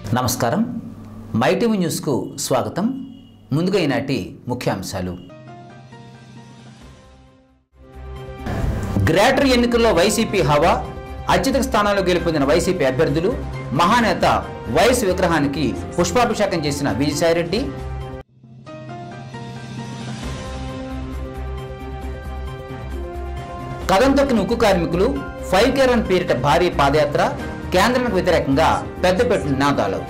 నమస్కారం మైటీవీ న్యూస్కు స్వాగతం ముందుగా ఈనాటి ముఖ్యాంశాలు గ్రేటర్ ఎన్నికల్లో వైసీపీ హవా అత్యధిక స్థానాల్లో గెలుపొందిన వైసీపీ అభ్యర్థులు మహానేత వైఎస్ విగ్రహానికి పుష్పాభిషేకం చేసిన విజయసాయిరెడ్డి కథం తొక్కిన ఉక్కు కార్మికులు ఫైవ్ కే రన్ పేరిట భారీ పాదయాత్ర కేంద్రానికి వ్యతిరేకంగా పెద్దపెట్టిన నినాదాలు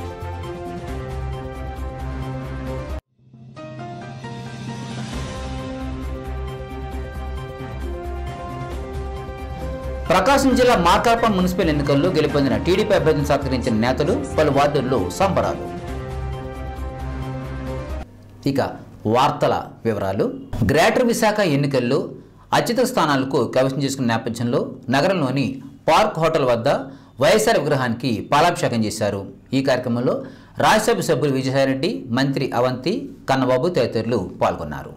ప్రకాశం జిల్లా మార్కాపురం మున్సిపల్ ఎన్నికల్లో గెలుపొందిన టీడీపీ అభ్యర్థిని సత్కరించిన నేతలు పలు వార్డుల్లో సంబరాలు ఇక వార్తల వివరాలు గ్రేటర్ విశాఖ ఎన్నికల్లో అత్యధిక స్థానాలకు కైవసం చేసుకున్న నేపథ్యంలో నగరంలోని పార్క్ హోటల్ వద్ద వైఎస్ఆర్ విగ్రహానికి పాలాభిషేకం చేశారు ఈ కార్యక్రమంలో రాజ్యసభ సభ్యులు విజయసాయిరెడ్డి మంత్రి అవంతి కన్నబాబు తదితరులు పాల్గొన్నారు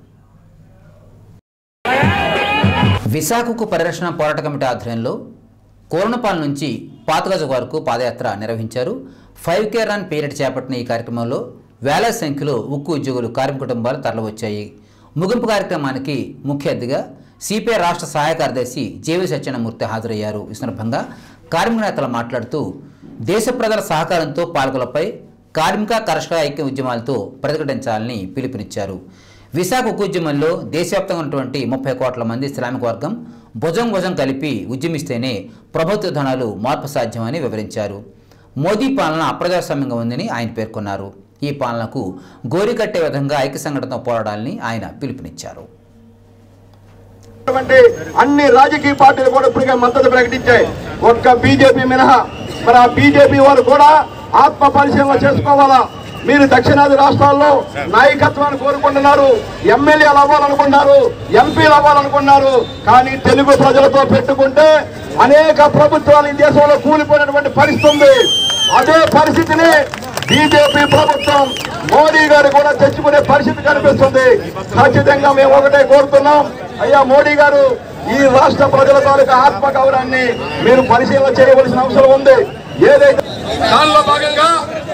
విశాఖకు పరిరక్షణ పోరాట కమిటీ ఆధ్వర్యంలో కోరణపాల నుంచి పాతగజ వరకు పాదయాత్ర నిర్వహించారు ఫైవ్ కే రన్ పీరియడ్ చేపట్టిన ఈ కార్యక్రమంలో వేల సంఖ్యలో ఉక్కు ఉద్యోగులు కార్మిక కుటుంబాలు తరలివచ్చాయి ముగింపు కార్యక్రమానికి ముఖ్య అతిథిగా సిపిఐ రాష్ట్ర సహాయ కార్యదర్శి జేవి సత్యనారాయణమూర్తి హాజరయ్యారు ఈ సందర్భంగా కార్మిక నేతలు మాట్లాడుతూ దేశ ప్రజల సహకారంతో పాల్గొలపై కార్మిక కర్షక ఐక్య ఉద్యమాలతో ప్రతిఘటించాలని పిలుపునిచ్చారు విశాఖ ఉక్కు ఉద్యమంలో దేశవ్యాప్తంగా ఉన్నటువంటి ముప్పై కోట్ల మంది శ్రామిక వర్గం భుజం భుజం కలిపి ఉద్యమిస్తేనే ప్రభుత్వ విధానాలు మార్పు సాధ్యమని వివరించారు మోదీ పాలన అప్రజాస్వామ్యంగా ఉందని ఆయన పేర్కొన్నారు ఈ పాలనకు గోరి కట్టే విధంగా ఐక్య సంఘటనతో పోరాడాలని ఆయన పిలుపునిచ్చారు ఉన్నటువంటి అన్ని రాజకీయ పార్టీలు కూడా ఇప్పటికే మద్దతు ప్రకటించాయి ఒక్క బీజేపీ మినహా మరి ఆ బీజేపీ వారు కూడా ఆత్మ పరిశీలన చేసుకోవాలా మీరు దక్షిణాది రాష్ట్రాల్లో నాయకత్వాన్ని కోరుకుంటున్నారు ఎమ్మెల్యేలు అవ్వాలనుకున్నారు ఎంపీలు అవ్వాలనుకున్నారు కానీ తెలుగు ప్రజలతో పెట్టుకుంటే అనేక ప్రభుత్వాలు ఈ దేశంలో కూలిపోయినటువంటి పరిస్థితి ఉంది అదే పరిస్థితిని బీజేపీ ప్రభుత్వం మోడీ గారు కూడా తెచ్చుకునే పరిస్థితి కనిపిస్తుంది ఖచ్చితంగా మేము ఒకటే కోరుతున్నాం అయ్యా మోడీ గారు ఈ రాష్ట్ర ప్రజల తాలూకా ఆత్మ గౌరవాన్ని మీరు పరిశీలన చేయవలసిన అవసరం ఉంది ఏదైతే దానిలో భాగంగా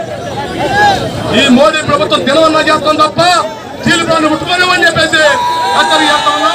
ఈ మోడీ ప్రభుత్వం తెలవన్నా చేస్తాం తప్ప చీలిపాన్ని ముట్టుకోలేమని చెప్పేసి హెచ్చరిక చేస్తా ఉన్నాం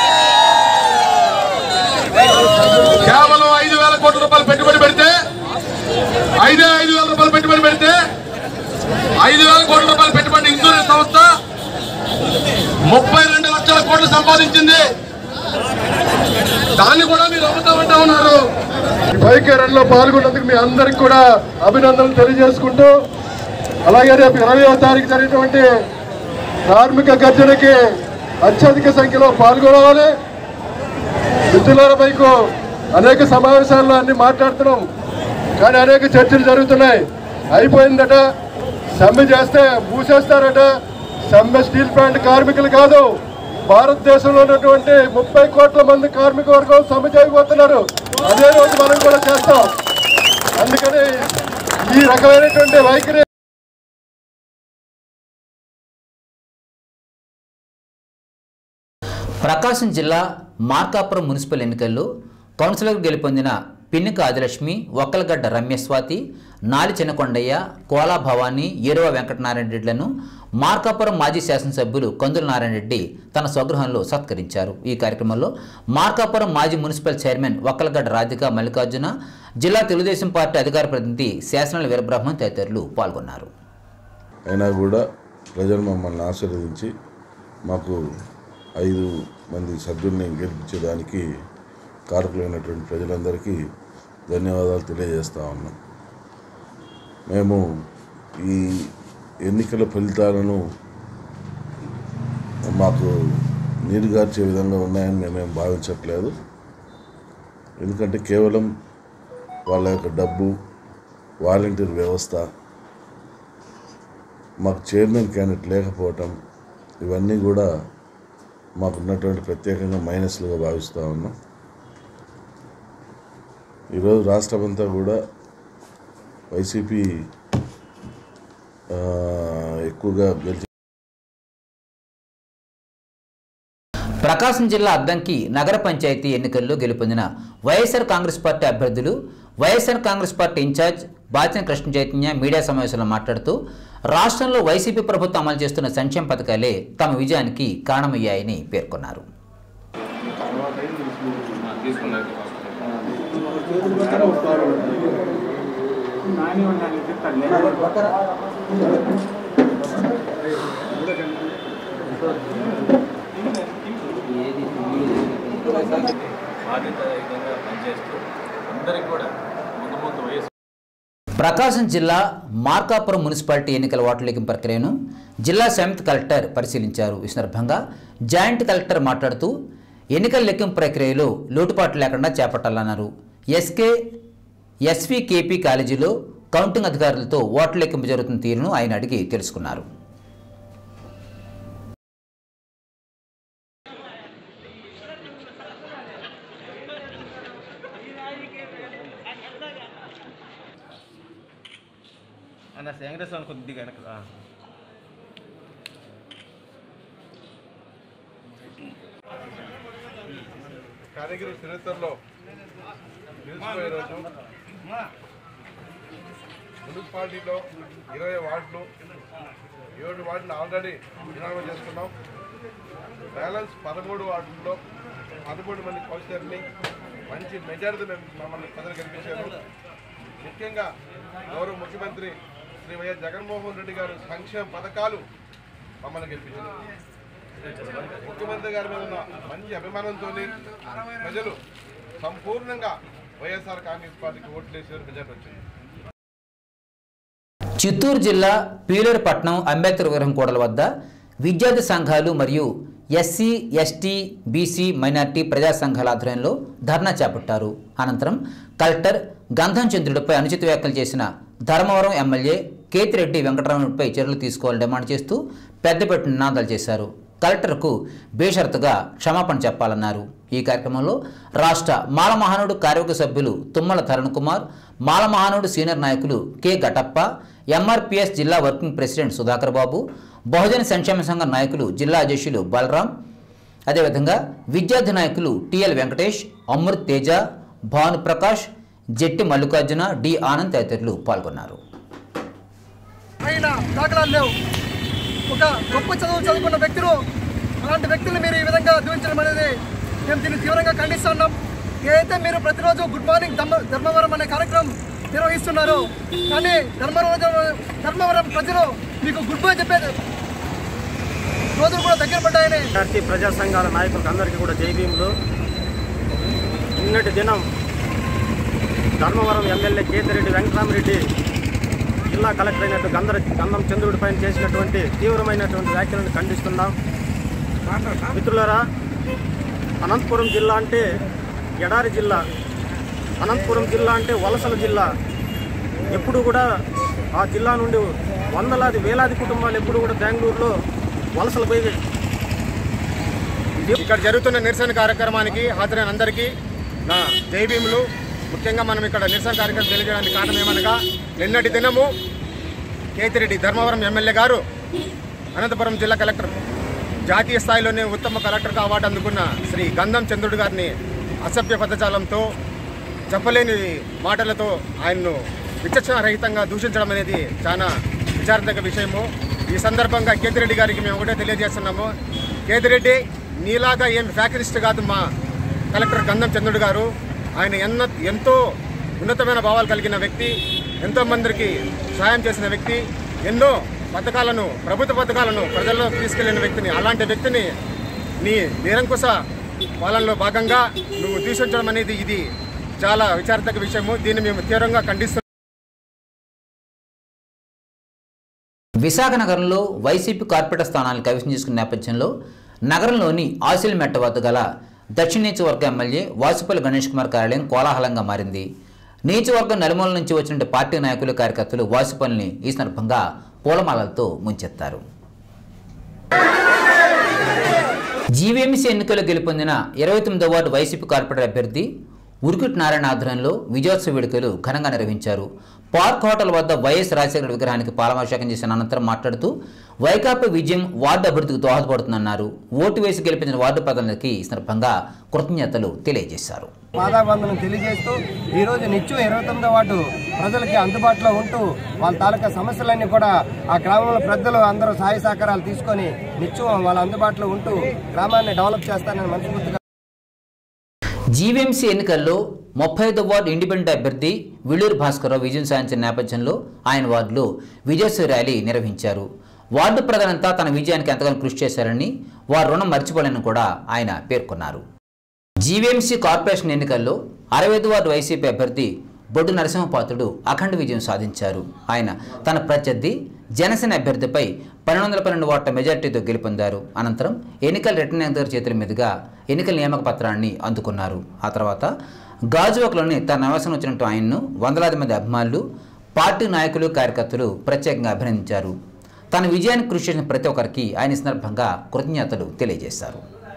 కేవలం ఐదు వేల కోట్ల రూపాయలు పెట్టుబడి పెడితే ఐదే ఐదు వేల రూపాయలు పెట్టుబడి పెడితే ఐదు వేల కోట్ల రూపాయలు పెట్టుబడి ఇన్సూరెన్స్ సంస్థ ముప్పై రెండు లక్షల కోట్లు సంపాదించింది దాన్ని కూడా మీరు అమ్ముతామంటా ఉన్నారు వైఖరణ లో పాల్గొన్నందుకు మీ అందరికి కూడా అభినందనలు తెలియజేసుకుంటూ అలాగే రేపు ఇరవయో తారీఖు జరిగినటువంటి కార్మిక గర్జనకి అత్యధిక సంఖ్యలో పాల్గొనాలి మిత్రుల పైకు అనేక సమావేశాల్లో అన్ని మాట్లాడుతున్నాం కానీ అనేక చర్చలు జరుగుతున్నాయి అయిపోయిందట సమ్మె చేస్తే మూసేస్తారట సమ్మె స్టీల్ ప్లాంట్ కార్మికులు కాదు భారతదేశంలో ఉన్నటువంటి ముప్పై కోట్ల మంది కార్మిక వర్గం సమ్మె చేయబోతున్నారు అదే రోజు మనం కూడా చేస్తాం అందుకని ఈ రకమైనటువంటి వైఖరి ప్రకాశం జిల్లా మార్కాపురం మున్సిపల్ ఎన్నికల్లో కౌన్సిలర్ గెలుపొందిన పిన్నిక ఆదిలక్ష్మి ఒక్కలగడ్డ రమ్యస్వాతి నాలి చిన్నకొండయ్య కోలా భవానీ ఏరువ వెంకటనారాయణ రెడ్డిలను మార్కాపురం మాజీ శాసనసభ్యులు కందుల నారాయణ రెడ్డి తన స్వగృహంలో సత్కరించారు ఈ కార్యక్రమంలో మార్కాపురం మాజీ మున్సిపల్ చైర్మన్ ఒక్కలగడ్డ రాధిక మల్లికార్జున జిల్లా తెలుగుదేశం పార్టీ అధికార ప్రతినిధి శాసనాల వీరబ్రహ్మం తదితరులు పాల్గొన్నారు అయినా కూడా ప్రజలు మమ్మల్ని ఆశీర్వదించి మాకు ఐదు మంది సభ్యుల్ని గెలిపించేదానికి కారకులైనటువంటి ప్రజలందరికీ ధన్యవాదాలు తెలియజేస్తా ఉన్నాం మేము ఈ ఎన్నికల ఫలితాలను మాకు నీరుగార్చే విధంగా ఉన్నాయని మేమేం భావించట్లేదు ఎందుకంటే కేవలం వాళ్ళ యొక్క డబ్బు వాలంటీర్ వ్యవస్థ మాకు చైర్మన్ క్యాండిడేట్ లేకపోవటం ఇవన్నీ కూడా మాకున్నటువంటి ప్రత్యేకంగా మైనస్లుగా భావిస్తూ ఉన్నాం ఈరోజు రాష్ట్రమంతా కూడా వైసీపీ ఆ, ఎక్కువగా గెలిచి ప్రకాశం జిల్లా అద్దంకి నగర పంచాయతీ ఎన్నికల్లో గెలుపొందిన వైఎస్ఆర్ కాంగ్రెస్ పార్టీ అభ్యర్థులు YSR Congress party in charge Bachina Krishna Chaitanya media సమావేశంలో మాట్లాడుతూ రాష్ట్రంలో వైసీపీ ప్రభుత్వం అమలు చేస్తున్న సంక్షేమ పథకాలే తమ విజయానికి కారణమయ్యాయని పేర్కొన్నారు బాధ్యతాయుతంగా పనిచేస్తూ అందరికీ కూడా ముందు ముందు వయసు ప్రకాశం జిల్లా మార్కాపురం మున్సిపాలిటీ ఎన్నికల ఓట్ల లెక్కింపు ప్రక్రియను జిల్లా సంయుక్త కలెక్టర్ పరిశీలించారు ఈ సందర్భంగా జాయింట్ కలెక్టర్ మాట్లాడుతూ ఎన్నికల లెక్కింపు ప్రక్రియలో లోటుపాట్లు లేకుండా చేపట్టాలన్నారు ఎస్కే ఎస్వికేపీ కాలేజీలో కౌంటింగ్ అధికారులతో ఓట్ల లెక్కింపు జరుగుతున్న తీరును ఆయన అడిగి తెలుసుకున్నారు అన్న వెంకటేశ్వర కొద్దిగా వెనక రా. కారిగిరి చరిత్రలో నిలిచిపోయే రోజు మున్సిపాలిటీలో ఇరవై వార్డులు ఏడు వార్డులు ఆల్రెడీ విరామం చేసుకున్నాం బ్యాలెన్స్ పదమూడు వార్డుల్లో పదమూడు మంది కౌన్సిలర్ని మంచి మెజారిటీ మేము మమ్మల్ని ప్రజలు కనిపించారు ముఖ్యంగా గౌరవ ముఖ్యమంత్రి శ్రీ వైఎస్ జగన్మోహన్ రెడ్డి గారు సంక్షేమ పథకాలు మమ్మల్ని గెలిపించారు ముఖ్యమంత్రి గారి మీద ఉన్న మంచి అభిమానంతో ప్రజలు సంపూర్ణంగా వైఎస్ఆర్ కాంగ్రెస్ పార్టీకి ఓట్లు వేసారు రిజల్ట్ వచ్చింది చిత్తూరు జిల్లా పీలేరుపట్నం అంబేద్కర్ విగ్రహం కూడల వద్ద విద్యార్థి సంఘాలు మరియు ఎస్సీ ఎస్టీ బీసీ మైనార్టీ ప్రజా సంఘాల ఆధ్వర్యంలో ధర్నా చేపట్టారు అనంతరం కలెక్టర్ గంధం చంద్రుడిపై అనుచిత వ్యాఖ్యలు చేసిన ధర్మవరం ఎమ్మెల్యే కేతిరెడ్డి వెంకటరమణపై చర్యలు తీసుకోవాలని డిమాండ్ చేస్తూ పెద్దపెట్టు నినాదాలు చేశారు కలెక్టర్కు బేషరతుగా క్షమాపణ చెప్పాలన్నారు ఈ కార్యక్రమంలో రాష్ట్ర మాలమహానుడు కార్యవర్గ సభ్యులు తుమ్మల తరుణ్ కుమార్ మాలమహానుడు సీనియర్ నాయకులు కె ఘటప్ప ఎంఆర్పిఎస్ జిల్లా వర్కింగ్ ప్రెసిడెంట్ సుధాకర్ బాబు బహుజన సంక్షేమ సంఘం నాయకులు జిల్లా అధ్యక్షులు బలరాం అదేవిధంగా విద్యార్థి నాయకులు టిఎల్ వెంకటేష్ అమృత్ తేజ భానుప్రకాష్ జెట్టి మల్లికార్జున డి ఆనంద్ తదితరులు పాల్గొన్నారు అయిన దాఖలాలు లేవు ఒక గొప్ప చదువు చదువుకున్న వ్యక్తులు అలాంటి వ్యక్తులు మీరు ఈ విధంగా దూషించడం అనేది మేము దీన్ని తీవ్రంగా ఖండిస్తున్నాం ఏదైతే మీరు ప్రతిరోజు గుడ్ మార్నింగ్ ధర్మ ధర్మవరం అనే కార్యక్రమం నిర్వహిస్తున్నారు కానీ ధర్మవరం ధర్మవరం ప్రజలు మీకు గుడ్ బై చెప్పేది రోజులు కూడా దగ్గర పడ్డాయని విద్యార్థి ప్రజా సంఘాల నాయకులకు అందరికీ కూడా జై భీములు నిన్నటి దినం ధర్మవరం ఎమ్మెల్యే కేతిరెడ్డి వెంకటరామరెడ్డి జిల్లా కలెక్టర్ అయినట్టు గంధర గంధం చంద్రుడి పైన చేసినటువంటి తీవ్రమైనటువంటి వ్యాఖ్యలను ఖండిస్తున్నాం మిత్రులారా అనంతపురం జిల్లా అంటే ఎడారి జిల్లా అనంతపురం జిల్లా అంటే వలసల జిల్లా ఎప్పుడు కూడా ఆ జిల్లా నుండి వందలాది వేలాది కుటుంబాలు ఎప్పుడు కూడా బెంగళూరులో వలసలు పోయి ఇక్కడ జరుగుతున్న నిరసన కార్యక్రమానికి హాజరైన అందరికీ నా జై భీములు ముఖ్యంగా మనం ఇక్కడ నిరసన కార్యక్రమం తెలియజేయడానికి కారణం ఏమనగా నిన్నటి దినము కేతిరెడ్డి ధర్మవరం ఎమ్మెల్యే గారు అనంతపురం జిల్లా కలెక్టర్ జాతీయ స్థాయిలోనే ఉత్తమ కలెక్టర్గా అవార్డు అందుకున్న శ్రీ గంధం చంద్రుడు గారిని అసభ్య పదజాలంతో చెప్పలేని మాటలతో ఆయన్ను విచక్షణారహితంగా దూషించడం అనేది చాలా విచారదగ్గ విషయము ఈ సందర్భంగా కేతిరెడ్డి గారికి మేము ఒకటే తెలియజేస్తున్నాము కేతిరెడ్డి నీలాగా ఏం ఫ్యాక్టరిస్ట్ కాదు మా కలెక్టర్ గంధం చంద్రుడు గారు ఆయన ఎన్న ఎంతో ఉన్నతమైన భావాలు కలిగిన వ్యక్తి ఎంతో మందికి సహాయం చేసిన వ్యక్తి ఎన్నో పథకాలను ప్రభుత్వ పథకాలను ప్రజల్లో తీసుకెళ్లిన వ్యక్తిని అలాంటి వ్యక్తిని నీ నిరంకుశ పాలనలో భాగంగా నువ్వు దూషించడం అనేది ఇది చాలా విచారదగ్గ విషయము దీన్ని మేము తీవ్రంగా ఖండిస్తున్నాం విశాఖ నగరంలో వైసీపీ కార్పొరేటర్ స్థానాలు కైవసం చేసుకున్న నేపథ్యంలో నగరంలోని ఆసిల్ మెట్ట వద్ద గల దక్షిణ నియోజకవర్గ ఎమ్మెల్యే వాసుపల్లి గణేష్ కుమార్ కార్యాలయం కోలాహలంగా మారింది నియోజకవర్గం నలుమూల నుంచి వచ్చిన పార్టీ నాయకులు కార్యకర్తలు వాసుపల్లిని ఈ సందర్భంగా పూలమాలలతో ముంచెత్తారు జీవీఎంసీ ఎన్నికల్లో గెలుపొందిన ఇరవై తొమ్మిదో వార్డు వైసీపీ కార్పొరేటర్ అభ్యర్థి ఉరుకుట్ నారాయణ ఆధ్వర్యంలో విజయోత్సవ వేడుకలు ఘనంగా నిర్వహించారు పార్క్ హోటల్ వద్ద వైఎస్ రాజశేఖర విగ్రహానికి పాలాభిషేకం చేసిన అనంతరం మాట్లాడుతూ వైకాపా విజయం వార్డు అభివృద్ధికి దోహదపడుతుందన్నారు ఓటు వేసి గెలిపించిన వార్డు ప్రజలకి ఈ సందర్భంగా కృతజ్ఞతలు తెలియజేశారు పాదాబంధనం తెలియజేస్తూ ఈరోజు నిత్యం ఇరవై తొమ్మిదో వార్డు ప్రజలకి అందుబాటులో ఉంటూ వాళ్ళ తాలూకా సమస్యలన్నీ కూడా ఆ గ్రామంలో పెద్దలు అందరూ సహాయ సహకారాలు తీసుకొని నిత్యం వాళ్ళ అందుబాటులో ఉంటూ గ్రామాన్ని డెవలప్ చేస్తానని మనస్ఫూర్తిగా జీవీఎంసీ ఎన్నికల్లో ముప్పై ఐదో వార్డు ఇండిపెండెంట్ అభ్యర్థి విళ్ళూరు భాస్కర్రావు విజయం సాధించిన నేపథ్యంలో ఆయన వార్డులో విజయోత్సవ ర్యాలీ నిర్వహించారు వార్డు ప్రజలంతా తన విజయానికి ఎంతగానో కృషి చేశారని వారి రుణం మర్చిపోలేని కూడా ఆయన పేర్కొన్నారు జీవీఎంసీ కార్పొరేషన్ ఎన్నికల్లో అరవై ఐదు వార్డు వైసీపీ అభ్యర్థి బొడ్డు నరసింహపాత్రుడు అఖండ విజయం సాధించారు ఆయన తన ప్రత్యర్థి జనసేన అభ్యర్థిపై పన్నెండు వందల పన్నెండు ఓట్ల మెజార్టీతో గెలుపొందారు అనంతరం ఎన్నికల రిటర్నింగ్ అధికారి చేతుల మీదుగా ఎన్నికల నియామక పత్రాన్ని అందుకున్నారు ఆ తర్వాత గాజువాకలోని తన నివాసం వచ్చినట్టు ఆయన్ను వందలాది మంది అభిమానులు పార్టీ నాయకులు కార్యకర్తలు ప్రత్యేకంగా అభినందించారు తన విజయానికి కృషి చేసిన ప్రతి ఒక్కరికి ఆయన ఈ సందర్భంగా కృతజ్ఞతలు తెలియజేశారు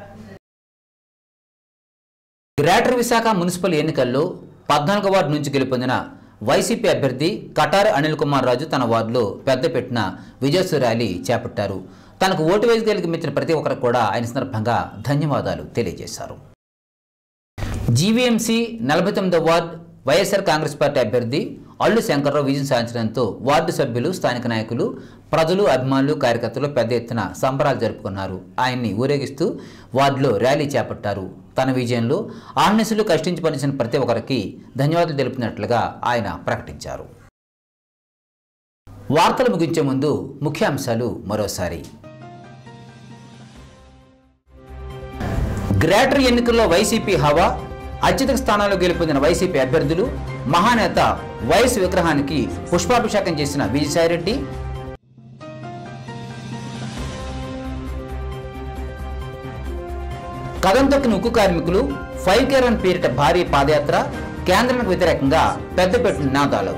గ్రేటర్ విశాఖ మున్సిపల్ ఎన్నికల్లో పద్నాలుగో వార్డు నుంచి గెలుపొందిన వైసీపీ అభ్యర్థి కటారి అనిల్ కుమార్ రాజు తన వార్డులో పెద్ద పెట్టిన విజయోత్సవ ర్యాలీ చేపట్టారు తనకు ఓటు వేసి గెలిపించిన ప్రతి ఒక్కరికి కూడా ఆయన సందర్భంగా ధన్యవాదాలు తెలియజేశారు జీవీఎంసీ నలభై తొమ్మిదో వార్డు వైఎస్ఆర్ కాంగ్రెస్ పార్టీ అభ్యర్థి అల్లు శంకర్రావు విజయం సాధించడంతో వార్డు సభ్యులు స్థానిక నాయకులు ప్రజలు అభిమానులు కార్యకర్తలు పెద్ద ఎత్తున సంబరాలు జరుపుకున్నారు ఆయన్ని ఊరేగిస్తూ వార్డులో ర్యాలీ చేపట్టారు తన విజయంలో ఆహ్నిసులు కష్టించి పనిచిన ప్రతి ఒక్కరికి ధన్యవాదాలు తెలిపినట్లుగా ఆయన ప్రకటించారు వార్తలు ముగించే ముందు ముఖ్యాంశాలు మరోసారి గ్రేటర్ ఎన్నికల్లో వైసీపీ హవా అత్యధిక స్థానాల్లో గెలుపొందిన వైసీపీ అభ్యర్థులు మహానేత వైఎస్ విగ్రహానికి పుష్పాభిషేకం చేసిన విజయసాయిరెడ్డి కథం తొక్కిన ఉక్కు కార్మికులు ఫైవ్ కేర్ వన్ పేరిట భారీ పాదయాత్ర కేంద్రానికి వ్యతిరేకంగా పెద్దపెట్టిన నినాదాలు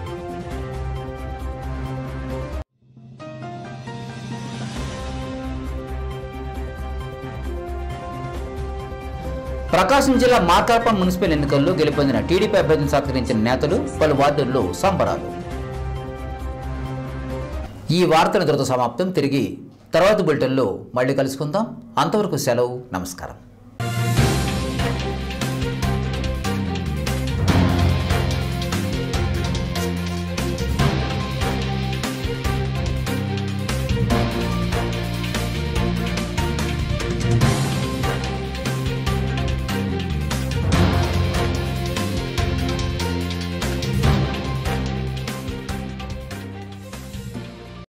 ప్రకాశం జిల్లా మార్కాపురం మున్సిపల్ ఎన్నికల్లో గెలుపొందిన టీడీపీ అభ్యర్థిని సత్కరించిన నేతలు పలు వార్డుల్లో సంబరాలు ఈ వార్తల దృత సమాప్తం తిరిగి తర్వాత బులెటిన్లో మళ్ళీ కలుసుకుందాం అంతవరకు సెలవు నమస్కారం